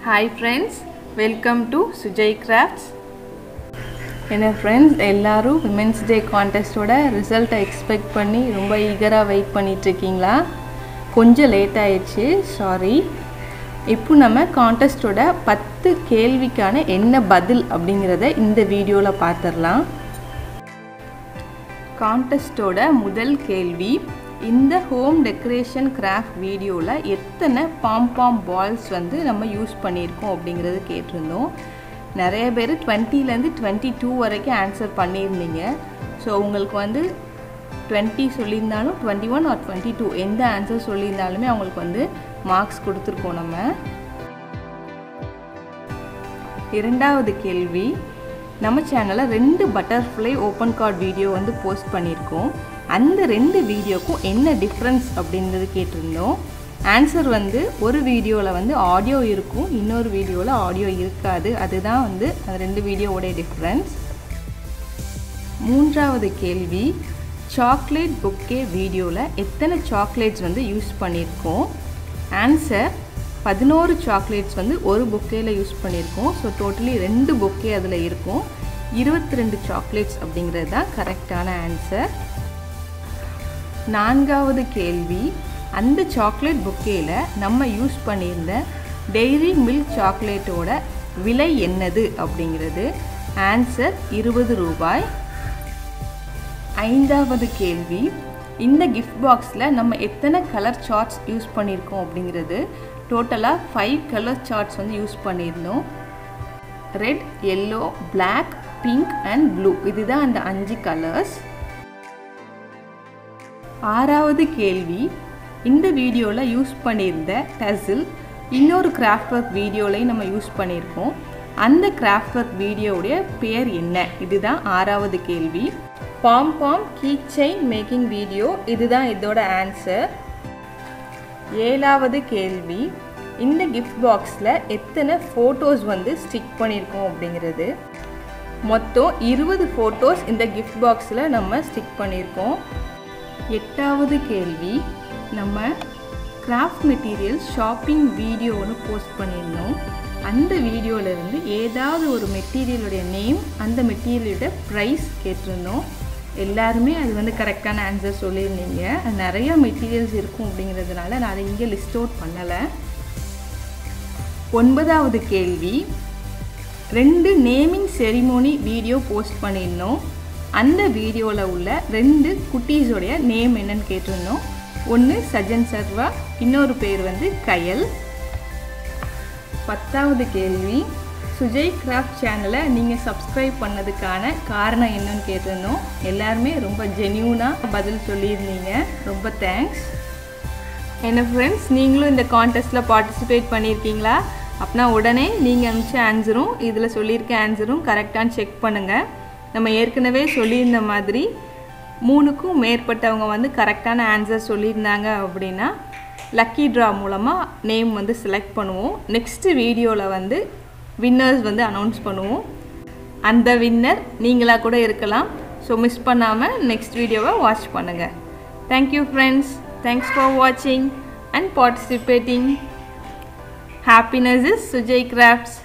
hi friends welcome to Sujay crafts என்ன friends எல்லாரும் women's day கான்டெஸ்ட்டோட ரிசல்ட்டை எக்ஸ்பெக்ட் பண்ணி ரொம்ப ஈகராக வெயிட் பண்ணிகிட்ருக்கீங்களா கொஞ்சம் லேட் ஆயிடுச்சு சாரி இப்போ நம்ம கான்டெஸ்ட்டோட பத்து கேள்விக்கான என்ன பதில் அப்படிங்கிறத இந்த வீடியோவில் பார்த்துடலாம் கான்டெஸ்ட்டோட முதல் கேள்வி இந்த ஹோம் டெக்கரேஷன் கிராஃப்ட் வீடியோவில் எத்தனை பாம்பாம் பால்ஸ் வந்து நம்ம யூஸ் பண்ணியிருக்கோம் அப்படிங்கிறது கேட்டிருந்தோம் நிறைய பேர் டுவெண்ட்டிலேருந்து டுவெண்ட்டி டூ வரைக்கும் ஆன்சர் பண்ணியிருந்தீங்க ஸோ உங்களுக்கு வந்து டுவெண்ட்டி சொல்லியிருந்தாலும் twenty one or twenty two எந்த ஆன்சர் சொல்லியிருந்தாலுமே அவங்களுக்கு வந்து மார்க்ஸ் கொடுத்துருக்கோம் நம்ம இரண்டாவது கேள்வி நம்ம சேனலில் ரெண்டு பட்டர்ஃப்ளை ஓப்பன் கார்ட் வீடியோ வந்து போஸ்ட் பண்ணியிருக்கோம் அந்த ரெண்டு வீடியோக்கும் என்ன டிஃப்ரென்ஸ் அப்படின்றது கேட்டிருந்தோம் ஆன்சர் வந்து ஒரு வீடியோவில் வந்து ஆடியோ இருக்கும் இன்னொரு வீடியோவில் ஆடியோ இருக்காது அதுதான் வந்து அந்த ரெண்டு வீடியோவோடைய டிஃப்ரென்ஸ் மூன்றாவது கேள்வி சாக்லேட் புக்கே வீடியோவில் எத்தனை சாக்லேட்ஸ் வந்து யூஸ் பண்ணியிருக்கோம் ஆன்சர் பதினோரு சாக்லேட்ஸ் வந்து ஒரு புக்கேயில் யூஸ் பண்ணியிருக்கோம் ஸோ டோட்டலி ரெண்டு புக்கே அதில் இருக்கும் இருபத்தி ரெண்டு சாக்லேட்ஸ் அப்படிங்கிறது தான் கரெக்டான ஆன்சர் நான்காவது கேள்வி அந்த சாக்லேட் புக்கேயில் நம்ம யூஸ் பண்ணியிருந்த டெய்ரி மில்க் சாக்லேட்டோட விலை என்னது அப்படிங்கிறது ஆன்சர் இருபது ரூபாய் ஐந்தாவது கேள்வி இந்த கிஃப்ட் பாக்ஸில் நம்ம எத்தனை கலர் சார்ட்ஸ் யூஸ் பண்ணியிருக்கோம் அப்படிங்கிறது டோட்டலாக ஃபைவ் கலர் சார்ட்ஸ் வந்து யூஸ் பண்ணியிருந்தோம் red yellow black pink and blue இதுதான் அந்த அஞ்சு கலர்ஸ் ஆறாவது கேள்வி இந்த வீடியோவில் யூஸ் பண்ணியிருந்த டசில் இன்னொரு கிராஃப்ட் ஒர்க் வீடியோலையும் நம்ம யூஸ் பண்ணியிருக்கோம் அந்த கிராஃப்ட் ஒர்க் வீடியோவுடைய பேர் என்ன இதுதான் ஆறாவது கேள்வி pom pom key chain making video இதுதான் இதோட ஆன்சர் ஏழாவது கேள்வி இந்த கிஃப்ட் பாக்ஸில் எத்தனை ஃபோட்டோஸ் வந்து ஸ்டிக் பண்ணியிருக்கோம் அப்படிங்கிறது மொத்தம் இருபது ஃபோட்டோஸ் இந்த கிஃப்ட் பாக்ஸில் நம்ம ஸ்டிக் பண்ணியிருக்கோம் எட்டாவது கேள்வி நம்ம கிராஃப்ட் மெட்டீரியல்ஸ் ஷாப்பிங் வீடியோ ஒன்று போஸ்ட் பண்ணியிருந்தோம் அந்த வீடியோவிலேருந்து ஏதாவது ஒரு மெட்டீரியலுடைய நேம் அந்த மெட்டீரியலோட ப்ரைஸ் கேட்டிருந்தோம் எல்லாருமே அது வந்து கரெக்டான ஆன்சர் சொல்லியிருந்தீங்க அது நிறைய மெட்டீரியல்ஸ் இருக்கும் அப்படிங்கிறதுனால நான் அதை இங்கே லிஸ்ட் அவுட் பண்ணலை ஒன்பதாவது கேள்வி ரெண்டு நேமிங் செரிமோனி வீடியோ போஸ்ட் பண்ணியிருந்தோம் அந்த வீடியோவில் உள்ள ரெண்டு குட்டீஸோடைய நேம் என்னன்னு கேட்டிருந்தோம் ஒன்று சஜன் சர்வா இன்னொரு பேர் வந்து கயல் பத்தாவது கேள்வி சுஜய் கிராஃப்ட் சேனலை நீங்கள் சப்ஸ்கிரைப் பண்ணதுக்கான காரணம் என்னன்னு கேட்டிருந்தோம் எல்லாருமே ரொம்ப ஜென்யூனாக பதில் சொல்லியிருந்தீங்க ரொம்ப தேங்க்ஸ் என்ன ஃப்ரெண்ட்ஸ் நீங்களும் இந்த கான்டெஸ்ட்டில் பார்ட்டிசிபேட் பண்ணியிருக்கீங்களா அப்படின்னா உடனே நீங்கள் அனுப்பிச்ச ஆன்சரும் இதில் சொல்லியிருக்க ஆன்சரும் கரெக்டானு செக் பண்ணுங்கள் நம்ம ஏற்கனவே சொல்லியிருந்த மாதிரி மூணுக்கும் மேற்பட்டவங்க வந்து கரெக்டான ஆன்சர் சொல்லியிருந்தாங்க அப்படின்னா லக்கி ட்ரா மூலமாக நேம் வந்து செலக்ட் பண்ணுவோம் நெக்ஸ்ட்டு வீடியோவில் வந்து வின்னர்ஸ் வந்து அனௌன்ஸ் பண்ணுவோம் அந்த வின்னர் நீங்களாக கூட இருக்கலாம் ஸோ மிஸ் பண்ணாமல் நெக்ஸ்ட் வீடியோவை வாட்ச் பண்ணுங்கள் தேங்க்யூ ஃப்ரெண்ட்ஸ் தேங்க்ஸ் ஃபார் வாட்சிங் and participating happiness is Sujay crafts